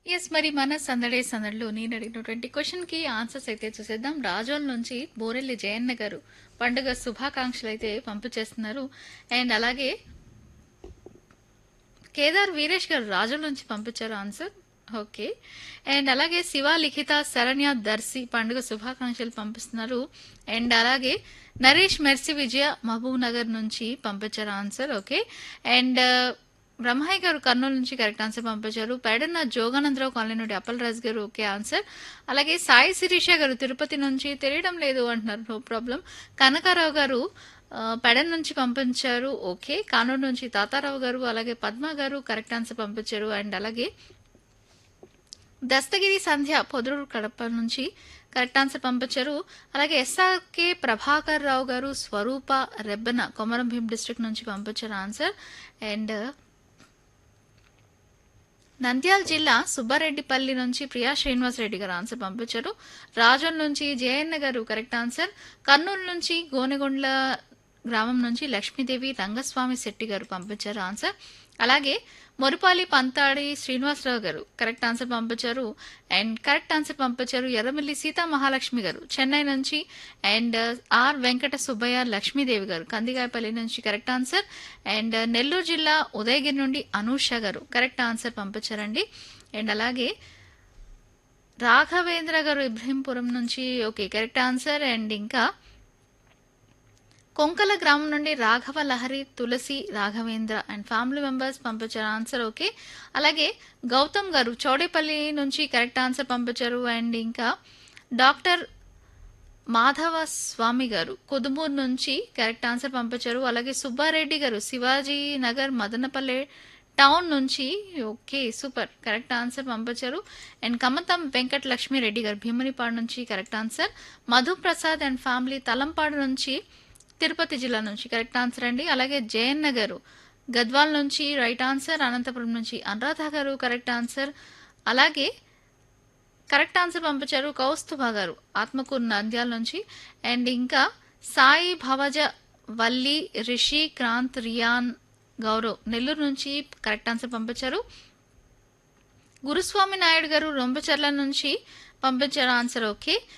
yes మరి మన సందడే సందడిలో నేను అడిగినటువంటి క్వశ్చన్ కి ఆన్సర్స్ అయితే చూసేద్దాం రాజోల్ నుంచి బోరెల్లి జయన్న గారు పండుగ శుభాకాంక్షలు అయితే పంపించేస్తున్నారు అండ్ అలాగే కేదార్ వీరేష్ గారు రాజోల్ నుంచి పంపించారు ఆన్సర్ ఓకే అండ్ అలాగే శివ లిఖిత శరణ్య దర్శి పండుగ శుభాకాంక్షలు పంపిస్తున్నారు అండ్ అలాగే నరేష్ మెర్సి విజయ మహబూబ్ నగర్ నుంచి పంపించారు ఆన్సర్ ఓకే అండ్ బ్రహ్మయ్య గారు కర్నూలు నుంచి కరెక్ట్ ఆన్సర్ పంపించారు పేడన్న జోగానందరావు కాలనీ నుండి అప్పలరాజు గారు ఓకే ఆన్సర్ అలాగే సాయి శిరీష గారు తిరుపతి నుంచి తెలియడం లేదు అంటున్నారు నో ప్రాబ్లం కనకారావు గారు ఆ, పెడన్ నుంచి పంపించారు ఓకే కానూరు నుంచి తాతారావు గారు అలాగే పద్మ గారు కరెక్ట్ ఆన్సర్ పంపించారు అండ్ అలాగే దస్తగిరి సంధ్య పొదరూరు కడప నుంచి కరెక్ట్ ఆన్సర్ పంపించారు అలాగే ఎస్ఆర్కే ప్రభాకర్ రావు గారు స్వరూప రెబ్బన కొమరం భీం డిస్ట్రిక్ట్ నుంచి పంపించారు ఆన్సర్ అండ్ నంద్యాల జిల్లా సుబ్బారెడ్డిపల్లి నుంచి ప్రియా శ్రీనివాస్ రెడ్డి గారు ఆన్సర్ పంపించారు రాజన్ నుంచి జయన్న గారు కరెక్ట్ ఆన్సర్ కర్నూలు నుంచి గోనెగొండ్ల గ్రామం నుంచి లక్ష్మీదేవి రంగస్వామి శెట్టి గారు పంపించారు ఆన్సర్ అలాగే మొరుపాలి పంతాడి శ్రీనివాసరావు గారు కరెక్ట్ ఆన్సర్ పంపించారు అండ్ కరెక్ట్ ఆన్సర్ పంపించారు ఎర్రమల్లి సీతా మహాలక్ష్మి గారు చెన్నై నుంచి అండ్ ఆర్ వెంకట సుబ్బయ్య లక్ష్మీదేవి గారు కందిగాయపల్లి నుంచి కరెక్ట్ ఆన్సర్ అండ్ నెల్లూరు జిల్లా ఉదయగిరి నుండి అనూష గారు కరెక్ట్ ఆన్సర్ పంపించారండి అండ్ అలాగే రాఘవేంద్ర గారు ఇబ్రహీంపురం నుంచి ఓకే కరెక్ట్ ఆన్సర్ అండ్ ఇంకా కొంకల గ్రామం నుండి Raghava Lahari Tulasi Raghavendra and family members పంపించారు ఆన్సర్ ఓకే అలాగే గౌతమ్ గారు చౌడేపల్లి నుంచి కరెక్ట్ ఆన్సర్ పంపించారు అండ్ ఇంకా డాక్టర్ మాధవ స్వామి గారు కుదుమూరు నుంచి కరెక్ట్ ఆన్సర్ పంపించారు అలాగే సుబ్బారెడ్డి గారు శివాజీ నగర్ మదనపల్లె టౌన్ నుంచి ఓకే సూపర్ కరెక్ట్ ఆన్సర్ పంపించారు అండ్ కమతం వెంకట లక్ష్మీరెడ్డి గారు భీమునిపాడు నుంచి correct answer Madhu Prasad and family Talampadu నుంచి తిరుపతి జిల్లా నుంచి కరెక్ట్ ఆన్సర్ అండి అలాగే జయన్న గారు గద్వాల్ నుంచి రైట్ ఆన్సర్ అనంతపురం నుంచి అనురాధ గారు కరెక్ట్ ఆన్సర్ అలాగే కరెక్ట్ ఆన్సర్ పంపించారు కౌస్తుభ గారు ఆత్మకూరు నంద్యాల నుంచి అండ్ ఇంకా సాయి భవజ వల్లి రిషి క్రాంత్ రియాన్ గౌరవ్ నెల్లూరు నుంచి కరెక్ట్ ఆన్సర్ పంపించారు గురుస్వామి నాయుడు గారు రొంబచర్ల నుంచి పంపించారు ఆన్సర్ ఓకే